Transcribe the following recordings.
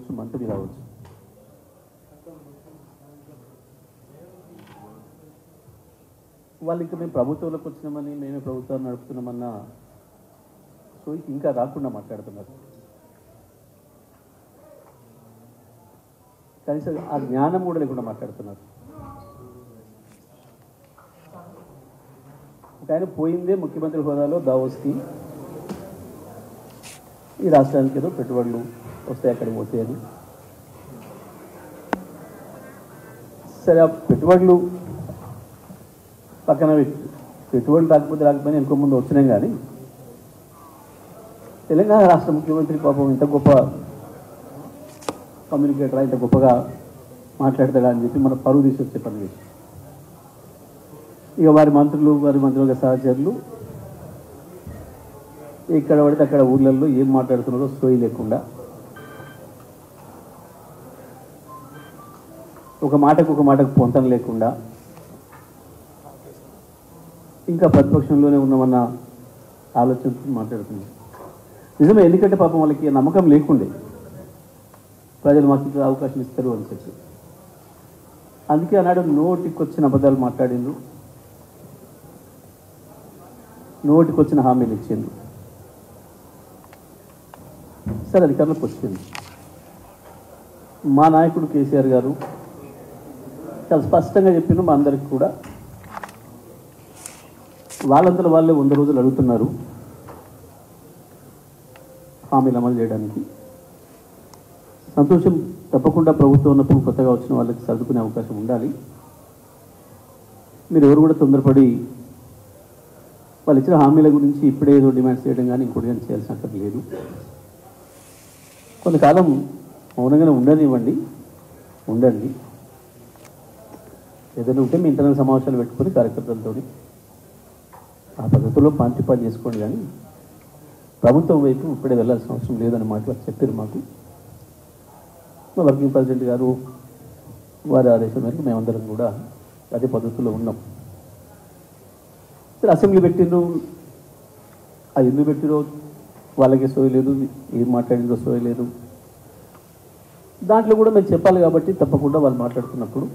కావచ్చు మంత్రి కావచ్చు వాళ్ళు ఇంకా మేము ప్రభుత్వంలోకి వచ్చినామని మేమే ప్రభుత్వాన్ని నడుపుతున్నామన్న సో ఇంకా రాకుండా మాట్లాడుతున్నారు కనీసం ఆ జ్ఞానం కూడా లేకుండా మాట్లాడుతున్నారు ఒక ఆయన పోయిందే ముఖ్యమంత్రి హోదాలో దావోస్కి ఈ రాష్ట్రానికి ఏదో పెట్టుబడులు వస్తాయి అక్కడికి పోతాయని సరే ఆ పెట్టుబడులు పక్కన పెట్టి పెట్టుబడులు రాకపోతే రాకపోయినా ఇంకో ముందు వచ్చినాం కానీ తెలంగాణ రాష్ట్ర ముఖ్యమంత్రి పాపం ఇంత గొప్ప కమ్యూనికేటర్ ఇంత గొప్పగా మాట్లాడతాడా అని చెప్పి మన పరువు తీసి వచ్చే పని చేసి ఇక వారి మంత్రులు వారి మంత్రుల సహచరులు ఇక్కడ పడితే అక్కడ ఊర్లలో ఏం మాట్లాడుతున్నారో సోయి లేకుండా ఒక మాటకు ఒక మాటకు పొంతం లేకుండా ఇంకా ప్రతిపక్షంలోనే ఉన్నామన్న ఆలోచనతో మాట్లాడుతుంది నిజమే ఎందుకంటే పాపం వాళ్ళకి నమ్మకం లేకుండే ప్రజలు మాకు ఇక్కడ అవకాశం ఇస్తారు అని చెప్పి అందుకే ఆనాడు నోటికి వచ్చిన అబద్ధాలు మాట్లాడిండ్రు నోటికి వచ్చిన హామీలు ఇచ్చిండ్రు సరే అధికారంలోకి వచ్చింది మా నాయకుడు కేసీఆర్ గారు చాలా స్పష్టంగా చెప్పిండ్రు మా అందరికి కూడా వాళ్ళందరూ వాళ్ళే వంద రోజులు అడుగుతున్నారు హామీలు అమలు చేయడానికి సంతోషం తప్పకుండా ప్రభుత్వం ఉన్నప్పుడు కొత్తగా వచ్చిన వాళ్ళకి సర్దుకునే అవకాశం ఉండాలి మీరు ఎవరు కూడా తొందరపడి వాళ్ళు ఇచ్చిన హామీల గురించి ఇప్పుడే ఏదో డిమాండ్స్ చేయడం కానీ ఇంకోటి కానీ చేయాల్సిన అక్కర్ లేదు కొంతకాలం మౌనంగానే ఉండనివ్వండి ఉండండి ఏదైనా ఉంటే మీ ఇంటర్నల్ సమావేశాలు పెట్టుకొని కార్యకర్తలతో ఆ పద్ధతిలో పాంచి పని చేసుకోండి కానీ ప్రభుత్వం వైపు ఇప్పుడే వెళ్ళాల్సిన అవసరం లేదని మాట వారు చెప్పారు మాకు మా వర్కింగ్ ప్రెసిడెంట్ గారు వారి ఆదేశం మేరకు మేమందరం కూడా అదే పద్ధతిలో ఉన్నాం సరే అసెంబ్లీ పెట్టిండ్రు ఆ ఎందుకు పెట్టిరో వాళ్ళకి సోయ లేదు ఏం మాట్లాడిందో సోయ లేదు దాంట్లో కూడా మేము చెప్పాలి కాబట్టి తప్పకుండా వాళ్ళు మాట్లాడుతున్నప్పుడు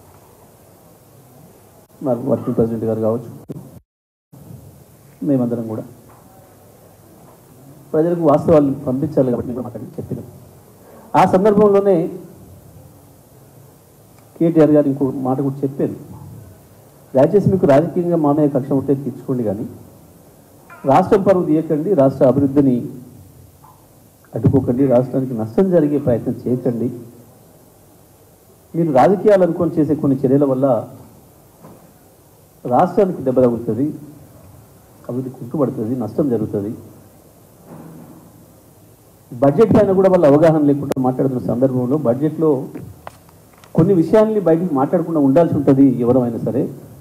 మరి వర్కింగ్ ప్రెసిడెంట్ గారు కావచ్చు మేమందరం కూడా ప్రజలకు వాస్తవాలు పంపించాలి కాబట్టి మేము మాట్లాడి చెప్పినాం ఆ సందర్భంలోనే కేటీఆర్ గారు ఇంకో మాట కూడా చెప్పారు దయచేసి మీకు రాజకీయంగా మా మీద కక్ష ఉంటే తీర్చుకోండి కానీ రాష్ట్రం పరువు తీయకండి రాష్ట్ర అభివృద్ధిని అడ్డుకోకండి రాష్ట్రానికి నష్టం జరిగే ప్రయత్నం చేయకండి మీరు రాజకీయాలు అనుకొని చేసే కొన్ని చర్యల వల్ల రాష్ట్రానికి దెబ్బ తగులుతుంది అభివృద్ధి కుంటుపడుతుంది నష్టం జరుగుతుంది బడ్జెట్ పైన కూడా వాళ్ళ అవగాహన లేకుండా మాట్లాడుతున్న సందర్భంలో బడ్జెట్లో కొన్ని విషయాల్ని బయటికి మాట్లాడకుండా ఉండాల్సి ఉంటుంది ఎవరైనా సరే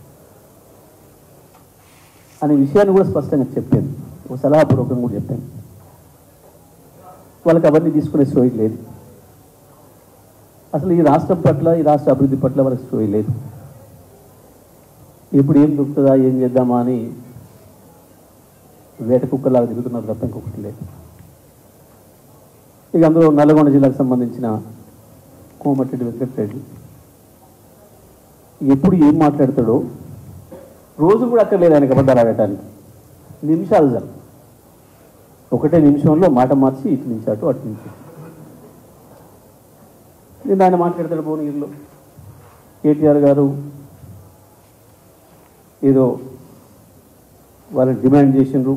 అనే విషయాన్ని కూడా స్పష్టంగా చెప్పాను ఒక సలహాపూర్వకంగా కూడా చెప్పాను వాళ్ళకి అవన్నీ తీసుకునే సోయి లేదు అసలు ఈ రాష్ట్రం పట్ల ఈ రాష్ట్ర అభివృద్ధి పట్ల వాళ్ళకి సోయి లేదు ఇప్పుడు ఏం దొరుకుతుందా ఏం చేద్దామా అని వేట కుక్కలాగా తిరుగుతున్నారు తప్ప ఇంకొకటి లేదు ఇక అందులో నల్గొండ జిల్లాకు సంబంధించిన కోమటిరెడ్డి వెంకటరెడ్డి ఎప్పుడు ఏం మాట్లాడతాడో రోజు కూడా అక్కర్లేదు ఆయనకి అబద్ధాలు ఆడటానికి నిమిషాలు చాలు ఒకటే నిమిషంలో మాట మార్చి ఇటు నుంచి అటు అటు నుంచి ఇటు. నిన్న ఆయన మాట్లాడతాడు భువనగిరిలో కేటీఆర్ గారు ఏదో వాళ్ళని డిమాండ్ చేసిండ్రు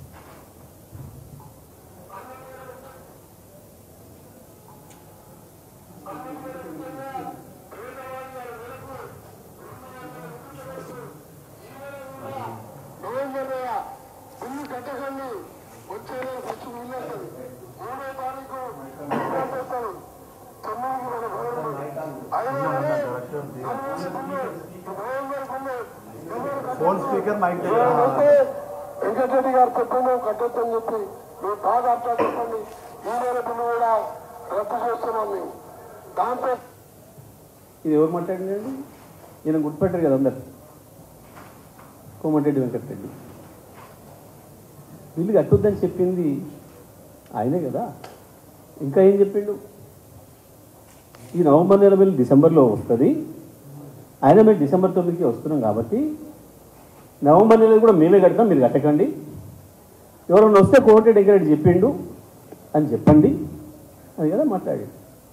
నవంబర్ నెల బిల్లు కట్టకండి వచ్చే నెల ఫస్ట్ బిల్లు వస్తుంది మూడో తారీఖు ఎగ్జామ్ పెడతారు తొమ్మిదికి మన గవర్నమెంట్ అలాగే November bill phone speaker mike అయితే వెంకటరెడ్డి గారు చెప్పండి కట్టొద్దని చెప్పి మేము బాగా అర్థం చెప్పండి ఈ నెల బిల్లు కూడా రద్దు చేస్తున్నాం మేము దాంతో ఇది ఎవరు మాట్లాడిందండి ఈయన గుర్తుపెట్టారు కదా అందరు కోమటిరెడ్డి వెంకటరెడ్డి వీళ్ళు కట్టొద్దని చెప్పింది ఆయనే కదా ఇంకా ఏం చెప్పిండు ఈ నవంబర్ నెల బిల్ డిసెంబర్లో వస్తుంది అయినా మేము డిసెంబర్ తొమ్మిదికి వస్తున్నాం కాబట్టి నవంబర్ నెల కూడా మేమే కడతాం మీరు కట్టకండి ఎవరైనా వస్తే కోర్టు డెకరేట్ చెప్పిండు అని చెప్పండి అది కదా మాట్లాడి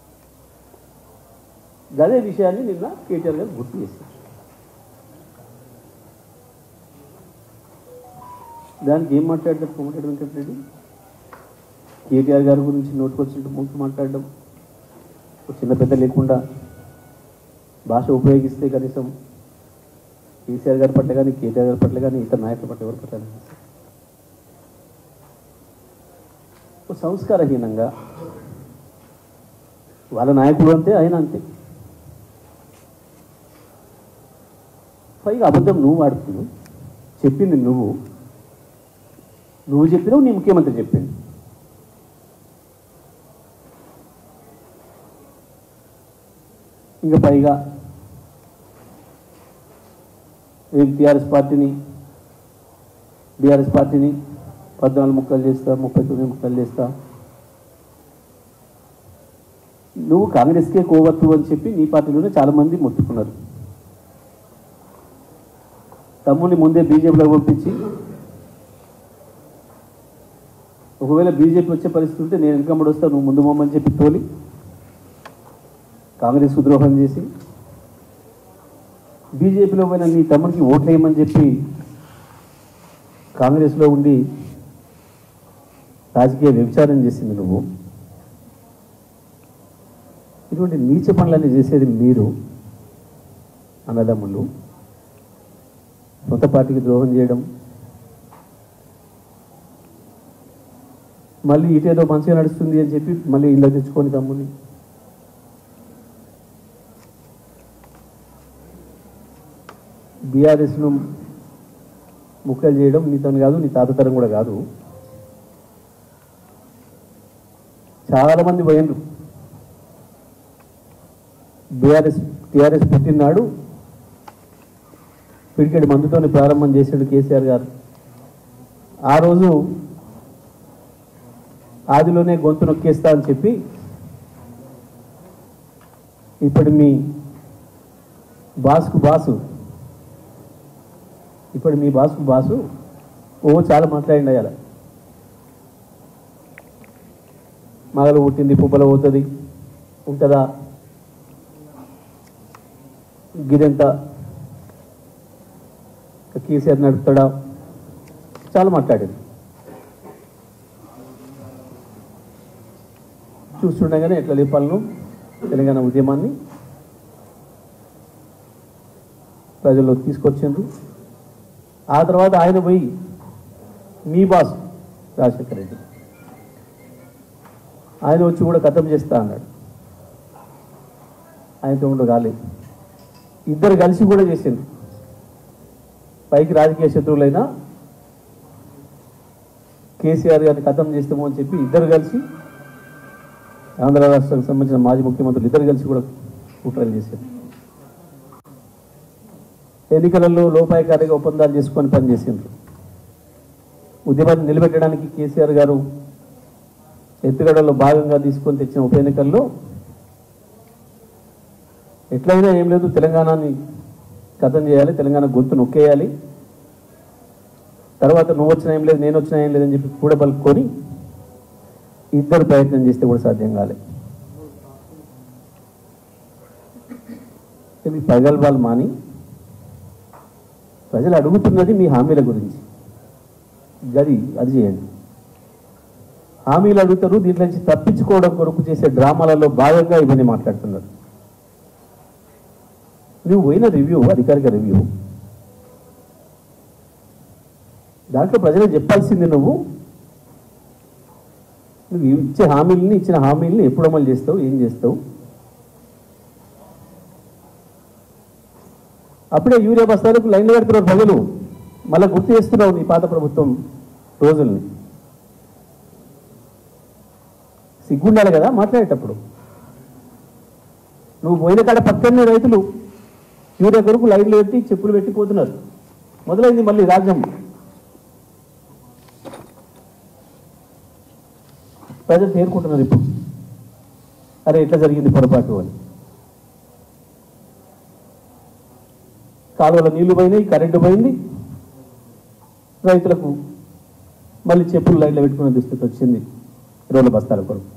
అదే విషయాన్ని నిన్న కేటీఆర్ గారు గుర్తు చేశారు దానికి ఏం మాట్లాడతారు కోమటిరెడ్డి వెంకటరెడ్డి కేటీఆర్ గారి గురించి నోటుకొచ్చినట్టు ముందు మాట్లాడడం ఒక చిన్న పెద్ద లేకుండా భాష ఉపయోగిస్తే కనీసం కేసీఆర్ గారి పట్ల కానీ కేటీఆర్ గారి పట్ల కానీ ఇతర నాయకుల పట్ల ఎవరి పట్ల కానీ ఒక సంస్కారహీనంగా వాళ్ళ నాయకుడు అంతే ఆయన అంతే పైగా అబద్ధం నువ్వు ఆడుతున్నావు చెప్పింది నువ్వు నువ్వు చెప్పినావు నీ ముఖ్యమంత్రి చెప్పింది ఇంకా పైగా ఏం టీఆర్ఎస్ పార్టీని బీఆర్ఎస్ పార్టీని పద్నాలుగు ముక్కలు చేస్తా ముప్పై తొమ్మిది ముక్కలు చేస్తా నువ్వు కాంగ్రెస్కే కోవత్తు అని చెప్పి నీ పార్టీలోనే చాలామంది మొత్తుకున్నారు తమ్ముని ముందే బీజేపీలో పంపించి ఒకవేళ బీజేపీ వచ్చే పరిస్థితి ఉంటే నేను వెనకమ్మడి వస్తా నువ్వు ముందు మమ్మని చెప్పి తోలి కాంగ్రెస్ ద్రోహం చేసి బీజేపీలో పోయిన నీ తమ్ముడికి ఓట్లేయమని చెప్పి కాంగ్రెస్లో ఉండి రాజకీయ వ్యభిచారం చేసింది నువ్వు ఇటువంటి నీచ పనులన్నీ చేసేది మీరు అన్నదమ్ములు సొంత పార్టీకి ద్రోహం చేయడం మళ్ళీ ఇటేదో మంచిగా నడుస్తుంది అని చెప్పి మళ్ళీ ఇళ్ళ తెచ్చుకొని తమ్ముని బీఆర్ఎస్ను ముక్కలు చేయడం నీతోని కాదు నీ తాతతరం కూడా కాదు చాలామంది పోయినరు బీఆర్ఎస్ టీఆర్ఎస్ పుట్టినాడు పిడికెడి మందుతోని ప్రారంభం చేశాడు కేసీఆర్ గారు ఆ రోజు ఆదిలోనే గొంతు నొక్కేస్తా అని చెప్పి ఇప్పుడు మీ బాస్కు బాసు ఇప్పుడు మీ బాస్కు బాసు ఓ చాలా మాట్లాడిండి అయ్యాల మగలు పుట్టింది పుబ్బల పోతుంది ఉంటుందా గిదెంత కేసీఆర్ నడుపుతాడా చాలా మాట్లాడింది చూస్తుండగానే ఎట్లా లేపాలను తెలంగాణ ఉద్యమాన్ని ప్రజల్లో తీసుకొచ్చిండ్రు ఆ తర్వాత ఆయన పోయి మీ బాస్ రాజశేఖర రెడ్డి ఆయన వచ్చి కూడా కథం చేస్తా అన్నాడు ఆయనతో ఉండు కాలేదు ఇద్దరు కలిసి కూడా చేసిండ్రు పైకి రాజకీయ శత్రువులైనా కేసీఆర్ గారిని కథం చేస్తాము అని చెప్పి ఇద్దరు కలిసి ఆంధ్ర రాష్ట్రానికి సంబంధించిన మాజీ ముఖ్యమంత్రులు ఇద్దరు కలిసి కూడా కుట్రలు చేశారు ఎన్నికలలో లోపాయకారిగా ఒప్పందాలు చేసుకొని పనిచేసిండ్రు ఉద్యమాన్ని నిలబెట్టడానికి కేసీఆర్ గారు ఎత్తుగడలో భాగంగా తీసుకొని తెచ్చిన ఉప ఎన్నికల్లో ఎట్లయినా ఏం లేదు తెలంగాణని కథం చేయాలి తెలంగాణ గొంతు నొక్కేయాలి తర్వాత నువ్వు వచ్చినా ఏం లేదు నేను వచ్చినా ఏం లేదని చెప్పి కూడా పలుకొని ఇద్దరు ప్రయత్నం చేస్తే కూడా సాధ్యం కాలేదు మీ ప్రగల్భాలు మాని ప్రజలు అడుగుతున్నది మీ హామీల గురించి గది అది చేయండి హామీలు అడుగుతారు దీంట్లో నుంచి తప్పించుకోవడం కొరకు చేసే డ్రామాలలో భాగంగా ఇవన్నీ మాట్లాడుతున్నారు నువ్వు పోయిన రివ్యూ అధికారిక రివ్యూ దాంట్లో ప్రజలకు చెప్పాల్సింది నువ్వు నువ్వు ఇచ్చే హామీలని ఇచ్చిన హామీలని ఎప్పుడు అమలు చేస్తావు ఏం చేస్తావు అప్పుడే యూరియా బస్తాలకు లైన్లు కడుతున్నారు ప్రజలు మళ్ళీ గుర్తు చేస్తున్నావు నీ పాత ప్రభుత్వం రోజుల్ని సిగ్గుండాలి కదా మాట్లాడేటప్పుడు నువ్వు పోయిన కాడ పక్కనే రైతులు యూరియా కొరకు లైన్లు పెట్టి చెప్పులు పెట్టి పోతున్నారు మొదలైంది మళ్ళీ రాజ్యం ప్రజలు తేరుకుంటున్నారు ఇప్పుడు అరే ఎట్లా జరిగింది పొరపాటు అని కాలువల నీళ్లు పోయినాయి కరెంటు పోయింది రైతులకు మళ్ళీ చెప్పులు లైన్లో పెట్టుకునే దుస్థితి వచ్చింది రోడ్ల బస్తాల కొరకు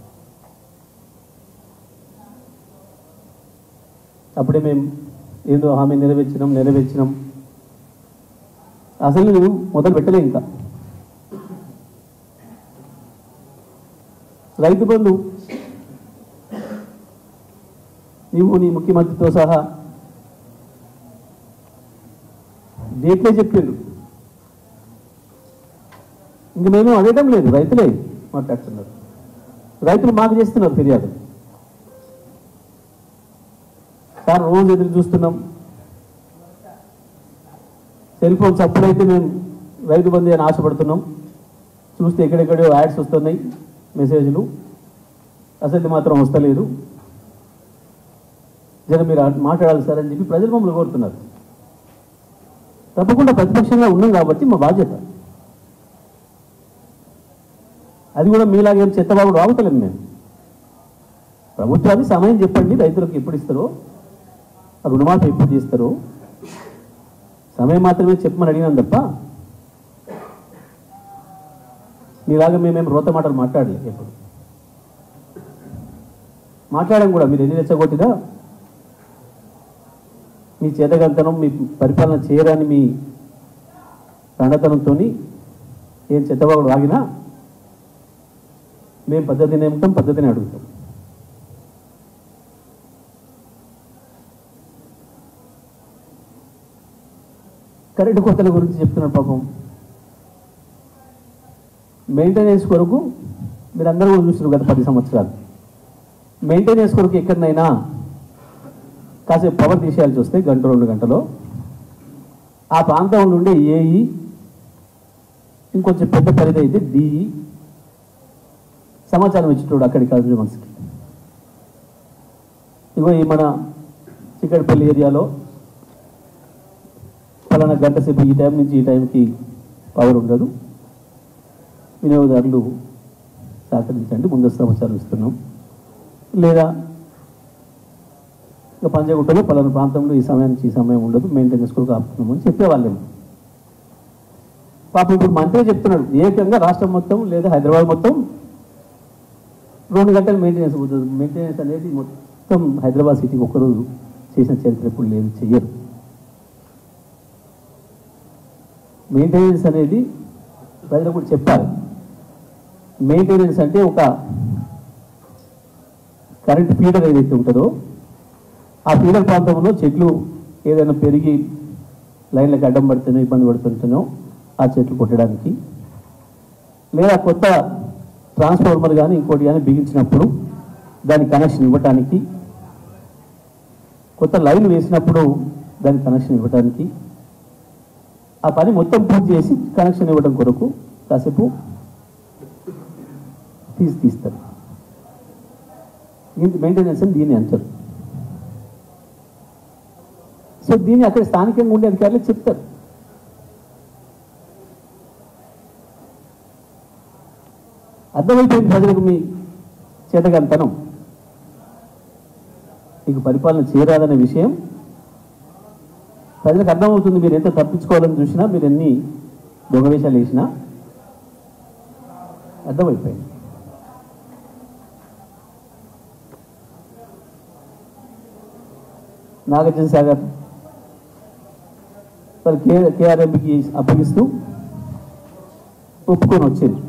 అప్పుడే మేము ఏదో హామీ నెరవేర్చినాం నెరవేర్చినాం అసలు నువ్వు మొదలు పెట్టలే ఇంకా రైతు బంధు నీవు నీ ముఖ్యమంత్రితో సహా డేట్లే చెప్పిండు ఇంక మేము అడగటం లేదు రైతులే మాట్లాడుతున్నారు రైతులు మాకు చేస్తున్నారు ఫిర్యాదు సార్ రోజు ఎదురు చూస్తున్నాం సెల్ ఫోన్స్ అప్పుడైతే మేము రైతు బంధు అని ఆశపడుతున్నాం చూస్తే ఎక్కడెక్కడో యాడ్స్ వస్తున్నాయి మెసేజ్లు అసలు మాత్రం వస్తలేదు జర మీరు అటు మాట్లాడాలి సార్ అని చెప్పి ప్రజలు మమ్మల్ని కోరుతున్నారు తప్పకుండా ప్రతిపక్షంగా ఉన్నాం కాబట్టి మా బాధ్యత అది కూడా మీలాగే చెత్తబాబు రావుతలేము మేము ప్రభుత్వాన్ని సమయం చెప్పండి రైతులకు ఎప్పుడు ఇస్తారో ఆ రుణమాఫీ ఎప్పుడు చేస్తారో సమయం మాత్రమే చెప్పమని అడిగినాం తప్ప మీలాగా మేమేం రోత మాటలు మాట్లాడలేదు ఎప్పుడు మాట్లాడాం కూడా మీరు ఎన్ని రెచ్చగొట్టినా మీ చేతగంతనం మీ పరిపాలన చేయరాని మీ రండతనంతో ఏం చెత్తబాగుడు ఆగినా మేము పద్ధతిని ఏమిటాం పద్ధతిని అడుగుతాం కరెంటు కోతల గురించి చెప్తున్నారు పాపం మెయింటెనెన్స్ కొరకు మీరు అందరూ కూడా చూస్తున్నారు గత పది సంవత్సరాలు మెయింటెనెన్స్ కొరకు ఎక్కడనైనా కాసేపు పవర్ తీసేయాల్సి వస్తే గంట రెండు గంటలో ఆ ప్రాంతం నుండి ఏఈ ఇంకొంచెం పెద్ద పరిధి అయితే డిఈ సమాచారం ఇచ్చేటోడు అక్కడికి కన్జ్యూమర్స్కి ఇగో ఈ మన చిక్కడపల్లి ఏరియాలో ఫలానా గంట సేపు ఈ టైం నుంచి ఈ టైంకి పవర్ ఉండదు వినియోగదారులు సహకరించండి ముందస్తు సమాచారం ఇస్తున్నాం లేదా ఇక పంజగుట్టలో పలానా ప్రాంతంలో ఈ సమయానికి ఈ సమయం ఉండదు మెయింటెనెన్స్ కొరకు ఆపుతున్నాము అని చెప్పేవాళ్ళేమో పాపం ఇప్పుడు మంత్రి చెప్తున్నాడు ఏకంగా రాష్ట్రం మొత్తం లేదా హైదరాబాద్ మొత్తం రెండు గంటలు మెయింటెనెన్స్ పోతుంది మెయింటెనెన్స్ అనేది మొత్తం హైదరాబాద్ సిటీకి ఒక్కరోజు చేసిన చరిత్ర ఇప్పుడు లేదు చెయ్యరు మెయింటెనెన్స్ అనేది ప్రజలకు కూడా చెప్పాలి మెయింటెనెన్స్ అంటే ఒక కరెంట్ ఫీడర్ ఏదైతే ఉంటుందో ఆ ఫీడర్ ప్రాంతంలో చెట్లు ఏదైనా పెరిగి లైన్లకు అడ్డం పడుతున్నాయో ఇబ్బంది పడుతుంటున్నాయో ఆ చెట్లు కొట్టడానికి లేదా కొత్త ట్రాన్స్ఫార్మర్ కానీ ఇంకోటి కానీ బిగించినప్పుడు దానికి కనెక్షన్ ఇవ్వటానికి కొత్త లైన్ వేసినప్పుడు దానికి కనెక్షన్ ఇవ్వటానికి ఆ పని మొత్తం పూర్తి చేసి కనెక్షన్ ఇవ్వడం కొరకు కాసేపు తీసి తీస్తారు దీనికి మెయింటెనెన్స్ అని దీన్ని అంటారు సో దీన్ని అక్కడ స్థానికంగా ఉండే అధికారులు చెప్తారు అర్థమైపోయింది ప్రజలకు మీ చేతగంతనం మీకు పరిపాలన చేయరాదనే విషయం ప్రజలకు అర్థమవుతుంది మీరు ఎంత తప్పించుకోవాలని చూసినా మీరు ఎన్ని దొంగవేషాలు వేసినా అర్థమైపోయింది నాగార్జున సాగర్ మరి కే కేఆర్ఎంకి అప్పగిస్తూ ఒప్పుకొని వచ్చింది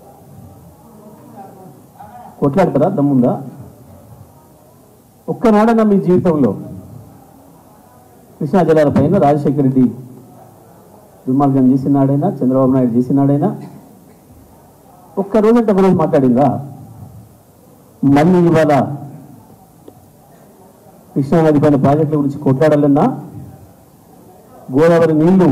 కొట్లాడతారా దమ్ముందా ఒక్కనాడన్నా మీ జీవితంలో కృష్ణా జలాల పైన రాజశేఖర రెడ్డి దుర్మార్గం చేసినాడైనా చంద్రబాబు నాయుడు చేసినాడైనా ఒక్క రోజంటే ఒకరోజు మాట్లాడిందా మళ్ళీ ఇవాళ కృష్ణానది పైన ప్రాజెక్టుల గురించి కొట్లాడాలన్నా గోదావరి నీళ్లు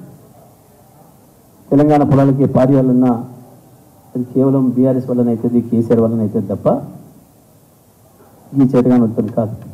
తెలంగాణ పొలాలకి పారేయాలన్నా అది కేవలం బీఆర్ఎస్ వల్లనైతుంది కేసీఆర్ వల్లనైతుంది తప్ప ఈ చేతగానే ఉంటుంది కాదు